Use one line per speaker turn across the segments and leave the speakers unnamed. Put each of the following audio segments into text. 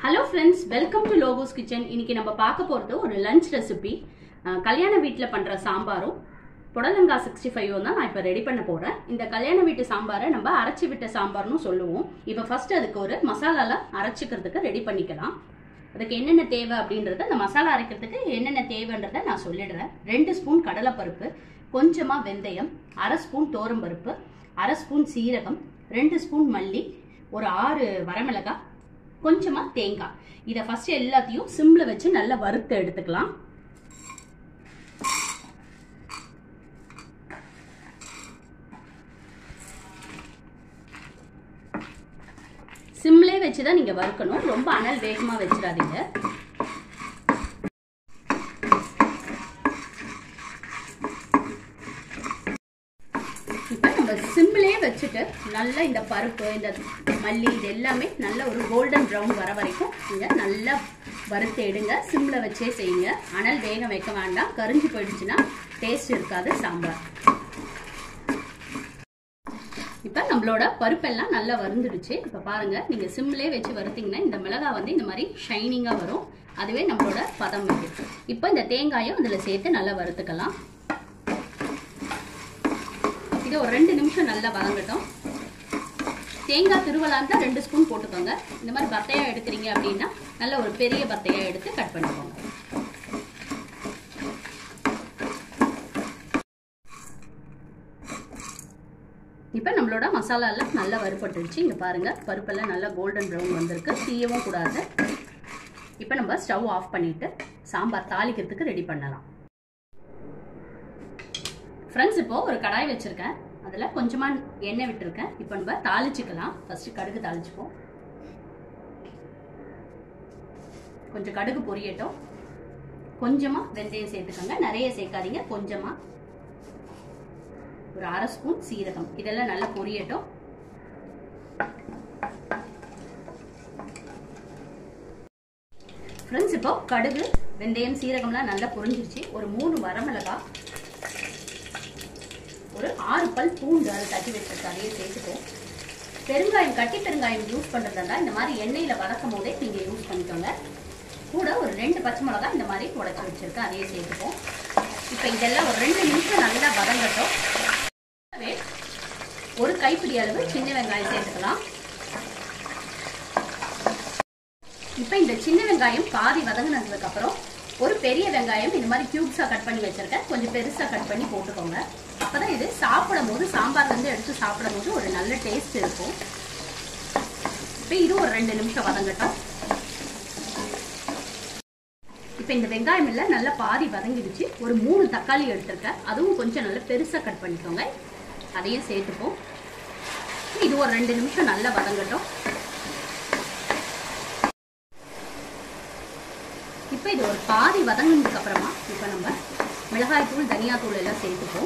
hello friends welcome to லோகோஸ் kitchen இன்னைக்கு நம்ம பார்க்க போகிறது ஒரு லஞ்ச் ரெசிபி கல்யாண வீட்டில் பண்ணுற சாம்பாரும் புடலங்காய் சிக்ஸ்டி ஃபைவும் தான் நான் இப்போ ரெடி பண்ண போகிறேன் இந்த கல்யாண வீட்டு சாம்பாரை நம்ம அரைச்சி விட்ட சாம்பார்னு சொல்லுவோம் இப்போ ஃபர்ஸ்ட் அதுக்கு ஒரு மசாலாலாம் அரைச்சிக்கிறதுக்கு ரெடி பண்ணிக்கலாம் அதுக்கு என்னென்ன தேவை அப்படின்றத அந்த மசாலா அரைக்கிறதுக்கு என்னென்ன தேவைன்றதை நான் சொல்லிடுறேன் ரெண்டு ஸ்பூன் கடலைப்பருப்பு கொஞ்சமாக வெந்தயம் அரை ஸ்பூன் பருப்பு அரை ஸ்பூன் சீரகம் ரெண்டு ஸ்பூன் மல்லி ஒரு ஆறு வரமிளகாய் கொஞ்சமா தேங்காய் இதை ஃபர்ஸ்ட் எல்லாத்தையும் சிம்ல வச்சு நல்லா வறுத்து எடுத்துக்கலாம் சிம்லே வச்சு தான் நீங்கள் வறுக்கணும் ரொம்ப அனல் வேகமாக வச்சிடாதீங்க இப்போ நம்ம சிம்லே வச்சுட்டு நல்லா இந்த பருப்பு இந்த மல்லி இது எல்லாமே நல்ல ஒரு கோல்டன் ப்ரௌன் வர வரைக்கும் நீங்கள் நல்லா வறுத்து எடுங்க சிம்மில் வச்சே செய்யுங்க அனல் வேகம் வைக்க வேண்டாம் கரிஞ்சு போயிடுச்சுன்னா டேஸ்ட் இருக்காது சாம்பார் இப்போ நம்மளோட பருப்பெல்லாம் நல்லா வறுந்துடுச்சு இப்போ பாருங்க நீங்க சிம்லே வச்சு வறுத்தீங்கன்னா இந்த மிளகாய் வந்து இந்த மாதிரி ஷைனிங்காக வரும் அதுவே நம்மளோட பதம் இருக்கு இப்போ இந்த தேங்காயும் அதில் சேர்த்து நல்லா வறுத்துக்கலாம் இது ஒரு ரெண்டு நிமிஷம் நல்லா வதங்கட்டும் தேங்காய் திருவலாந்தா ரெண்டு ஸ்பூன் போட்டுக்கோங்க இந்த மாதிரி பத்தையா எடுக்கிறீங்க அப்படின்னா நல்ல ஒரு பெரிய பத்தையா எடுத்து கட் பண்ணிக்கோங்க இப்போ நம்மளோட மசாலாலாம் நல்லா வறுபட்டுருச்சு இங்கே பாருங்கள் பருப்பெல்லாம் நல்லா கோல்டன் ப்ரௌன் வந்திருக்கு தீயவும் கூடாது இப்போ நம்ம ஸ்டவ் ஆஃப் பண்ணிவிட்டு சாம்பார் தாளிக்கிறதுக்கு ரெடி பண்ணலாம் ஃப்ரெண்ட்ஸ் இப்போ ஒரு கடாய் வச்சுருக்கேன் அதில் கொஞ்சமாக எண்ணெய் விட்டுருக்கேன் இப்போ நம்ம தாளிச்சுக்கலாம் ஃபஸ்ட்டு கடுகு தாளிச்சுப்போம் கொஞ்சம் கடுகு பொரியட்டும் கொஞ்சமாக வெந்தயம் சேர்த்துக்கோங்க நிறைய சேர்க்காதீங்க கொஞ்சமாக ஒரு அரை ஸ்பூன் சீரகம் இதெல்லாம் நல்லா பொரியட்டும் ஃப்ரெண்ட்ஸ் இப்போ கடுகு வெந்தயம் சீரகம்லாம் நல்லா பொரிஞ்சிருச்சு ஒரு மூணு வரமிளகா ஒரு ஆறு பல் பூண்டு அதை தட்டி வச்சிருக்க அதையே சேர்த்துப்போம் பெருங்காயம் கட்டி பெருங்காயம் யூஸ் பண்ணுறதா இந்த மாதிரி எண்ணெயில் வதக்கும் போதே நீங்கள் யூஸ் பண்ணிக்கோங்க கூட ஒரு ரெண்டு பச்சை மிளகா இந்த மாதிரி உடச்சி வச்சிருக்கேன் அதையே சேர்த்துப்போம் இப்போ இதெல்லாம் ஒரு ரெண்டு நிமிஷம் நல்லா வதங்கட்டும் ஒரு கைப்பிடி அளவு சின்ன வெங்காயம் சேர்த்துக்கலாம் இப்போ இந்த சின்ன வெங்காயம் பாதி வதங்கினதுக்கு அப்புறம் ஒரு பெரிய வெங்காயம் இந்த மாதிரி கியூப்ஸாக கட் பண்ணி வச்சிருக்கேன் கொஞ்சம் பெருசாக கட் பண்ணி போட்டுக்கோங்க அப்போதான் இது சாப்பிடும் போது சாம்பார் வந்து எடுத்து சாப்பிடும் போது ஒரு நல்ல டேஸ்ட் இருக்கும் இப்போ இது ஒரு ரெண்டு நிமிஷம் வதங்கட்டும் இப்போ இந்த வெங்காயம் எல்லாம் நல்லா பாதி வதங்கிடுச்சு ஒரு மூணு தக்காளி எடுத்திருக்கேன் அதுவும் கொஞ்சம் நல்லா பெருசாக கட் பண்ணிக்கோங்க அதையும் சேர்த்துப்போம் இது ஒரு ரெண்டு நிமிஷம் நல்லா வதங்கட்டும் இப்போ இது ஒரு பாதி வதங்கினதுக்கு அப்புறமா இப்போ நம்ம மிளகாய் தூள் தனியா தூள் எல்லாம் சேர்த்துப்போம்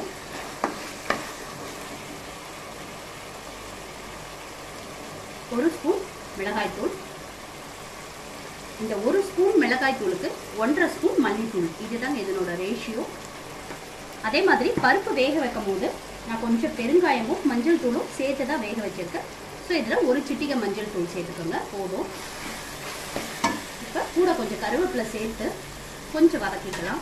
ஒரு ஸ்பூன் மிளகாய் தூள் இந்த ஒரு ஸ்பூன் மிளகாய் தூளுக்கு ஒன்றரை ஸ்பூன் மல்லித்தூள் இதுதான் இதனோட ரேஷியோ அதே மாதிரி பருப்பு வேக வைக்கும் போது நான் கொஞ்சம் பெருங்காயமும் மஞ்சள் தூளும் சேர்த்து தான் வேக வச்சிருக்கேன் ஸோ இதில் ஒரு சிட்டிகை மஞ்சள் தூள் சேர்த்துக்கோங்க போதும் இப்போ கூட கொஞ்சம் கருவேப்பிலை சேர்த்து கொஞ்சம் வதக்கிக்கலாம்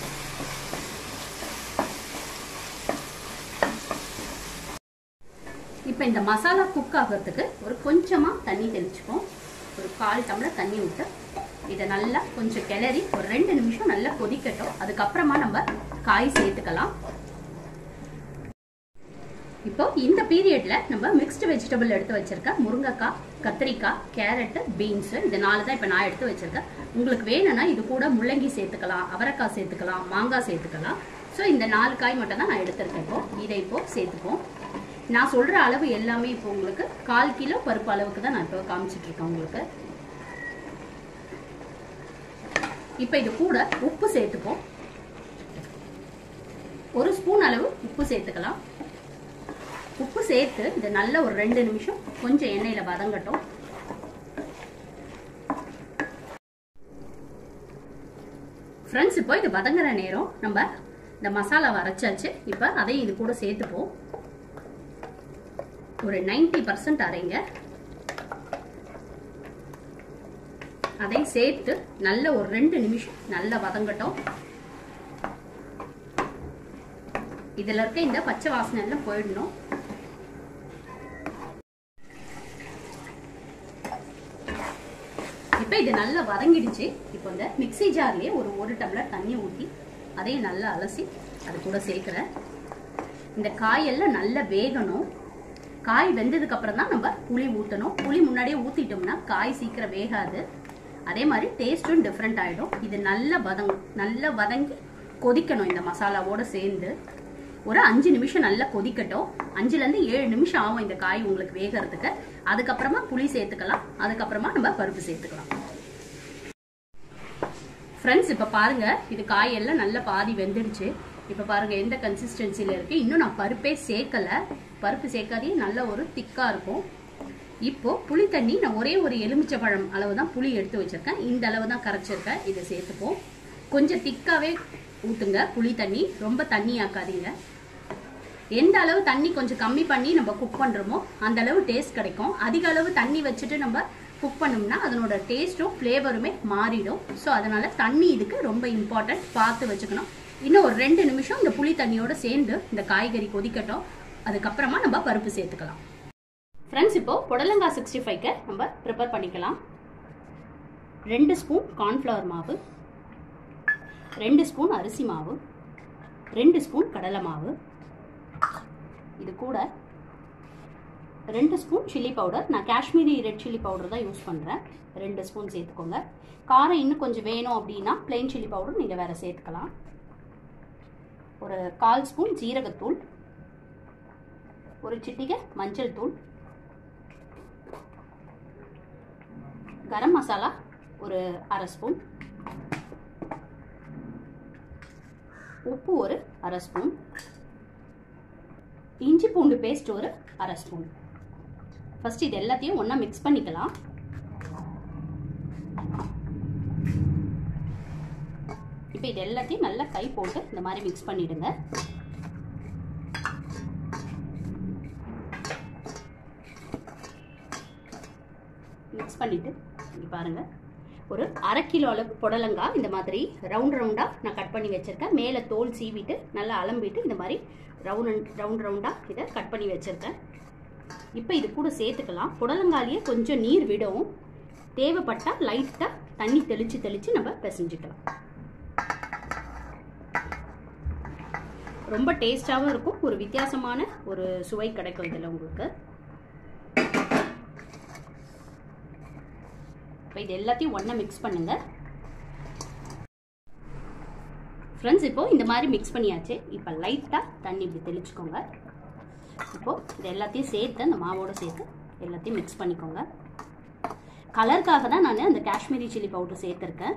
இப்போ இந்த மசாலா குக் ஆகிறதுக்கு ஒரு கொஞ்சமாக தண்ணி தெளிச்சுப்போம் ஒரு கால் டம்ளர் தண்ணி விட்டு இதை நல்லா கொஞ்சம் கிளறி ஒரு ரெண்டு நிமிஷம் நல்லா கொதிக்கட்டும் அதுக்கப்புறமா நம்ம காய் சேர்த்துக்கலாம் இப்போ இந்த பீரியட்ல நம்ம மிக்ஸ்டு வெஜிடபிள் எடுத்து வச்சிருக்கேன் முருங்கைக்காய் கத்திரிக்காய் கேரட்டு பீன்ஸ் இது நாலு தான் இப்போ நான் எடுத்து வச்சிருக்கேன் உங்களுக்கு வேணும்னா இது கூட முள்ளங்கி சேர்த்துக்கலாம் அவரைக்காய் சேர்த்துக்கலாம் மாங்காய் சேர்த்துக்கலாம் ஸோ இந்த நாலு காய் மட்டும் தான் நான் எடுத்திருக்கேன் இப்போ இதை இப்போ சேர்த்துப்போம் நான் சொல்ற அளவு எல்லாமே இப்போ உங்களுக்கு கால் கிலோ பருப்பு அளவுக்கு தான் நான் இப்போ காமிச்சிட்டு இருக்கேன் உங்களுக்கு இப்போ இது கூட உப்பு சேர்த்துப்போம் ஒரு ஸ்பூன் அளவு உப்பு சேர்த்துக்கலாம் உப்பு சேர்த்து இது நல்ல ஒரு ரெண்டு நிமிஷம் கொஞ்சம் எண்ணெயில் வதங்கட்டும் ஃப்ரெண்ட்ஸ் இப்போ இது வதங்குற நேரம் நம்ம இந்த மசாலாவை அரைச்சாச்சு இப்போ அதையும் இது கூட சேர்த்துப்போம் ஒரு நைன்டி பர்சன்ட் அரைங்க அதை சேர்த்து நல்ல ஒரு ரெண்டு நிமிஷம் நல்லா வதங்கட்டும் இதுல இருக்க இந்த பச்சை வாசனை எல்லாம் போயிடணும் இப்போ இது நல்லா வதங்கிடுச்சு இப்போ இந்த மிக்ஸி ஜார்லயே ஒரு ஒரு டம்ளர் தண்ணி ஊற்றி அதையும் நல்லா அலசி அது கூட சேர்க்குறேன் இந்த காயெல்லாம் நல்லா வேகணும் காய் வெந்ததுக்கு அப்புறம் தான் நம்ம புளி ஊற்றணும் புளி முன்னாடியே ஊற்றிட்டோம்னா காய் சீக்கிரம் வேகாது அதே மாதிரி டேஸ்ட்டும் டிஃப்ரெண்ட் ஆகிடும் இது நல்லா வதங் நல்லா வதங்கி கொதிக்கணும் இந்த மசாலாவோட சேர்ந்து ஒரு அஞ்சு நிமிஷம் நல்லா கொதிக்கட்டும் அஞ்சுலேருந்து ஏழு நிமிஷம் ஆகும் இந்த காய் உங்களுக்கு வேகிறதுக்கு அதுக்கப்புறமா புளி சேர்த்துக்கலாம் அதுக்கப்புறமா நம்ம பருப்பு சேர்த்துக்கலாம் ஃப்ரெண்ட்ஸ் இப்போ பாருங்க இது காயெல்லாம் நல்லா பாதி வெந்துடுச்சு இப்போ பாருங்க எந்த கன்சிஸ்டன்சியில் இருக்கு இன்னும் நான் பருப்பே சேர்க்கல பருப்பு சேர்க்காதே நல்ல ஒரு திக்காக இருக்கும் இப்போ புளி தண்ணி நான் ஒரே ஒரு எலுமிச்சை பழம் அளவு தான் புளி எடுத்து வச்சிருக்கேன் இந்த அளவு தான் கரைச்சிருக்கேன் இதை சேர்த்துப்போம் கொஞ்சம் திக்காவே ஊற்றுங்க புளி தண்ணி ரொம்ப தண்ணி ஆக்காதீங்க எந்த அளவு தண்ணி கொஞ்சம் கம்மி பண்ணி நம்ம குக் பண்ணுறோமோ அந்த அளவு டேஸ்ட் கிடைக்கும் அதிக அளவு தண்ணி வச்சுட்டு நம்ம குக் பண்ணோம்னா அதனோட டேஸ்ட்டும் ஃப்ளேவருமே மாறிடும் ஸோ அதனால தண்ணி இதுக்கு ரொம்ப இம்பார்ட்டன்ட் பார்த்து வச்சுக்கணும் இன்னும் ஒரு ரெண்டு நிமிஷம் இந்த புளி தண்ணியோட சேர்ந்து இந்த காய்கறி கொதிக்கட்டும் அதுக்கப்புறமா நம்ம பருப்பு சேர்த்துக்கலாம் ஃப்ரெண்ட்ஸ் இப்போ புடலங்காய் சிக்ஸ்டி ஃபைவ்க்கு நம்ம ப்ரிப்பேர் பண்ணிக்கலாம் ரெண்டு ஸ்பூன் கார்ன்ஃப்ளவர் மாவு ரெண்டு ஸ்பூன் அரிசி மாவு ரெண்டு ஸ்பூன் கடலை மாவு இது கூட ரெண்டு ஸ்பூன் சில்லி பவுடர் நான் காஷ்மீரி ரெட் சில்லி பவுடர் தான் யூஸ் பண்ணுறேன் ரெண்டு ஸ்பூன் சேர்த்துக்கோங்க காரம் இன்னும் கொஞ்சம் வேணும் அப்படின்னா பிளெயின் சில்லி பவுடர் நீங்கள் வேறு சேர்த்துக்கலாம் ஒரு கால் ஸ்பூன் ஜீரகத்தூள் ஒரு சிட்டிகை மஞ்சள் தூள் கரம் மசாலா ஒரு அரை ஸ்பூன் உப்பு ஒரு அரை ஸ்பூன் இஞ்சி பூண்டு பேஸ்ட் ஒரு அரை ஸ்பூன் ஃபர்ஸ்ட் இது எல்லாத்தையும் ஒன்றா மிக்ஸ் பண்ணிக்கலாம் இப்போ இது எல்லாத்தையும் நல்லா கை போட்டு இந்த மாதிரி மிக்ஸ் பண்ணிடுங்க மிக்ஸ் பண்ணிட்டு இங்கே பாருங்க ஒரு அரை கிலோ அளவு புடலங்காய் இந்த மாதிரி ரவுண்ட் ரவுண்டாக நான் கட் பண்ணி வச்சுருக்கேன் மேலே தோல் சீவிட்டு நல்லா அலம்பிட்டு இந்த மாதிரி ரவுண்ட் ரவுண்ட் ரவுண்டாக இதை கட் பண்ணி வச்சுருக்கேன் இப்போ இது கூட சேர்த்துக்கலாம் புடலங்காலியே கொஞ்சம் நீர் விடும் தேவைப்பட்டால் லைட்டாக தண்ணி தெளித்து தெளித்து நம்ம பிசைஞ்சுக்கலாம் ரொம்ப டேஸ்டாகவும் இருக்கும் ஒரு வித்தியாசமான ஒரு சுவை கிடைக்கும் இதில் உங்களுக்கு இப்போ இது எல்லாத்தையும் ஒன்றா மிக்ஸ் பண்ணுங்க ஃப்ரெண்ட்ஸ் இப்போ இந்த மாதிரி மிக்ஸ் பண்ணியாச்சு இப்போ லைட்டாக தண்ணி இப்படி தெளிச்சுக்கோங்க இப்போது இது எல்லாத்தையும் சேர்த்து அந்த மாவோடு சேர்த்து எல்லாத்தையும் மிக்ஸ் பண்ணிக்கோங்க கலருக்காக தான் நான் அந்த காஷ்மீரி சில்லி பவுடர் சேர்த்துருக்கேன்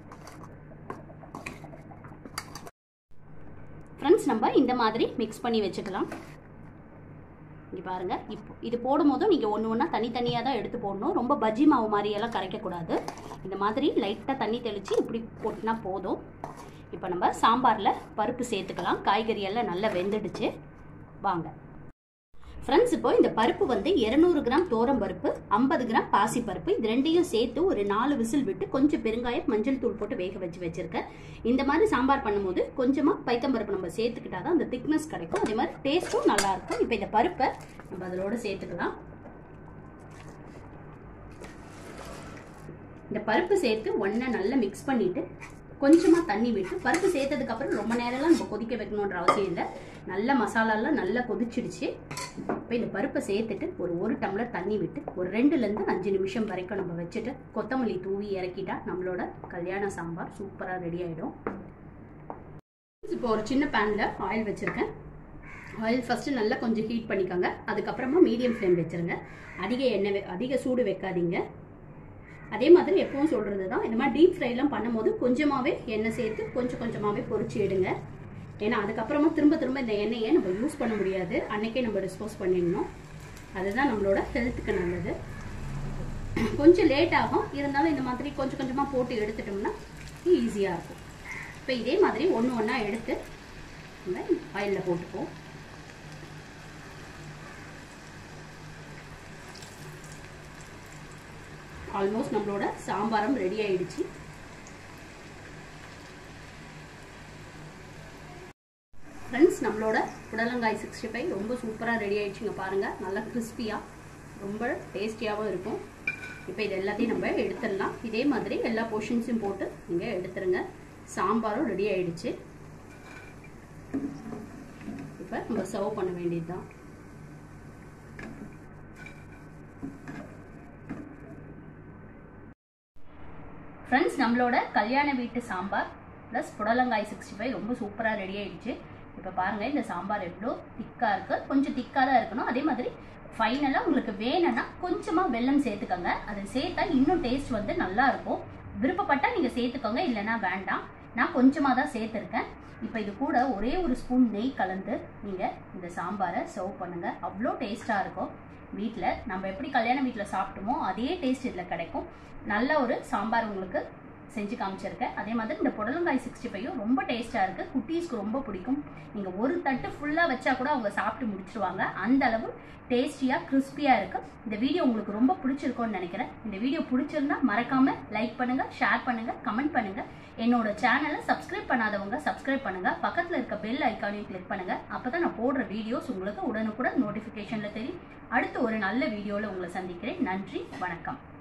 ஃப்ரெண்ட்ஸ் நம்ம இந்த மாதிரி மிக்ஸ் பண்ணி வச்சுக்கலாம் இங்கே பாருங்கள் இப்போ இது போடும் போதும் நீங்கள் ஒன்று ஒன்றா தனித்தனியாக தான் எடுத்து போடணும் ரொம்ப பஜ்ஜி மாவு மாதிரியெல்லாம் கரைக்கக்கூடாது இந்த மாதிரி லைட்டாக தண்ணி தெளித்து இப்படி போட்டுனா போதும் இப்போ நம்ம சாம்பாரில் பருப்பு சேர்த்துக்கலாம் காய்கறி எல்லாம் நல்லா வெந்துடுச்சு வாங்க ஃப்ரெண்ட்ஸ் இப்போ இந்த பருப்பு வந்து இரநூறு கிராம் தோரம் பருப்பு ஐம்பது கிராம் பாசி பருப்பு இது ரெண்டையும் சேர்த்து ஒரு நாலு விசில் விட்டு கொஞ்சம் பெருங்காயம் மஞ்சள் தூள் போட்டு வேக வச்சு வச்சிருக்கேன் இந்த மாதிரி சாம்பார் பண்ணும்போது கொஞ்சமாக பைத்தம்பருப்பு நம்ம சேர்த்துக்கிட்டா தான் அந்த திக்னஸ் கிடைக்கும் அதே மாதிரி டேஸ்ட்டும் நல்லா இருக்கும் இப்போ இந்த பருப்பை நம்ம அதோட சேர்த்துக்கலாம் இந்த பருப்பு சேர்த்து ஒன்றை நல்லா மிக்ஸ் பண்ணிட்டு கொஞ்சமாக தண்ணி விட்டு பருப்பு சேர்த்ததுக்கு அப்புறம் ரொம்ப நேரம்லாம் நம்ம கொதிக்க வைக்கணுன்ற அவசியம் இல்லை நல்ல மசாலாலாம் நல்லா கொதிச்சிடுச்சு இப்போ இந்த பருப்பை சேர்த்துட்டு ஒரு ஒரு டம்ளர் தண்ணி விட்டு ஒரு ரெண்டுலேருந்து அஞ்சு நிமிஷம் வரைக்கும் நம்ம வச்சுட்டு கொத்தமல்லி தூவி இறக்கிட்டா நம்மளோட கல்யாண சாம்பார் சூப்பராக ரெடி ஆகிடும் இப்போ ஒரு சின்ன பேனில் ஆயில் வச்சுருக்கேன் ஆயில் ஃபஸ்ட்டு நல்லா கொஞ்சம் ஹீட் பண்ணிக்கோங்க அதுக்கப்புறமா மீடியம் ஃப்ளேம் வச்சுருங்க அதிக எண்ணெய் வை- அதிக சூடு வைக்காதீங்க அதே மாதிரி எப்பவும் சொல்கிறது தான் இந்த மாதிரி டீப் ஃப்ரைலாம் பண்ணும்போது கொஞ்சமாகவே எண்ணெய் சேர்த்து கொஞ்சம் கொஞ்சமாகவே பொரிச்சு எடுங்க ஏன்னா அதுக்கப்புறமா திரும்ப திரும்ப இந்த எண்ணெயை நம்ம யூஸ் பண்ண முடியாது அன்னைக்கே நம்ம டிஸ்போஸ் பண்ணிடணும் அதுதான் நம்மளோட ஹெல்த்துக்கு நல்லது கொஞ்சம் லேட் ஆகும் இருந்தாலும் இந்த மாதிரி கொஞ்சம் கொஞ்சமாக போட்டு எடுத்துட்டோம்னா ஈஸியாக இருக்கும் இப்போ இதே மாதிரி ஒன்று ஒன்றா எடுத்து நம்ம ஆயிலில் போட்டுப்போம் ஆல்மோஸ்ட் நம்மளோட சாம்பாரம் ரெடி ஆயிடுச்சு ஃப்ரெண்ட்ஸ் நம்மளோட புடலங்காய் சிக்ஸ்டி ஃபைவ் ரொம்ப சூப்பராக ரெடி ஆயிடுச்சுங்க பாருங்கள் நல்லா கிறிஸ்பியாக ரொம்ப டேஸ்டியாகவும் இருக்கும் இப்போ இது எல்லாத்தையும் நம்ம எடுத்துடலாம் இதே மாதிரி எல்லா போர்ஷன்ஸையும் போட்டு நீங்கள் எடுத்துருங்க சாம்பாரும் ரெடி ஆயிடுச்சு இப்போ நம்ம சர்வ் பண்ண வேண்டியது தான் ஃப்ரெண்ட்ஸ் நம்மளோட கல்யாண வீட்டு சாம்பார் ப்ளஸ் புடலங்காய் சிக்ஸ்டி ஃபைவ் ரொம்ப சூப்பராக ரெடி ஆயிடுச்சு இப்போ பாருங்கள் இந்த சாம்பார் எவ்வளோ திக்காக இருக்குது கொஞ்சம் திக்காக தான் இருக்கணும் அதே மாதிரி ஃபைனலாக உங்களுக்கு வேணும்னா கொஞ்சமாக வெல்லம் சேர்த்துக்கோங்க அது சேர்த்தா இன்னும் டேஸ்ட் வந்து நல்லா இருக்கும் விருப்பப்பட்டால் நீங்கள் சேர்த்துக்கோங்க இல்லைன்னா வேண்டாம் நான் கொஞ்சமாக தான் சேர்த்துருக்கேன் இப்போ இது கூட ஒரே ஒரு ஸ்பூன் நெய் கலந்து நீங்கள் இந்த சாம்பாரை சர்வ் பண்ணுங்கள் அவ்வளோ டேஸ்ட்டாக இருக்கும் வீட்டில் நம்ம எப்படி கல்யாண வீட்டில் சாப்பிட்டோமோ அதே டேஸ்ட் இதில் கிடைக்கும் நல்ல ஒரு சாம்பார் உங்களுக்கு செஞ்சு காமிச்சிருக்கேன் அதே மாதிரி இந்த புடலங்காய் சிக்ஸ்டி ஃபைவும் ரொம்ப டேஸ்ட்டாக இருக்குது குட்டீஸ்க்கு ரொம்ப பிடிக்கும் நீங்கள் ஒரு தட்டு ஃபுல்லாக வச்சா கூட அவங்க சாப்பிட்டு முடிச்சிருவாங்க அந்த அளவு டேஸ்டியாக கிறிஸ்பியாக இருக்குது இந்த வீடியோ உங்களுக்கு ரொம்ப பிடிச்சிருக்கும்னு நினைக்கிறேன் இந்த வீடியோ பிடிச்சிருந்தா மறக்காமல் லைக் பண்ணுங்கள் ஷேர் பண்ணுங்கள் கமெண்ட் பண்ணுங்கள் என்னோட சேனலை சப்ஸ்கிரைப் பண்ணாதவங்க சப்ஸ்கிரைப் பண்ணுங்கள் பக்கத்தில் இருக்க பெல் ஐக்கானையும் கிளிக் பண்ணுங்கள் அப்போ தான் நான் போடுற வீடியோஸ் உங்களுக்கு உடனுக்குடன் நோட்டிஃபிகேஷனில் தெரியும் அடுத்து ஒரு நல்ல வீடியோவில் உங்களை சந்திக்கிறேன் நன்றி வணக்கம்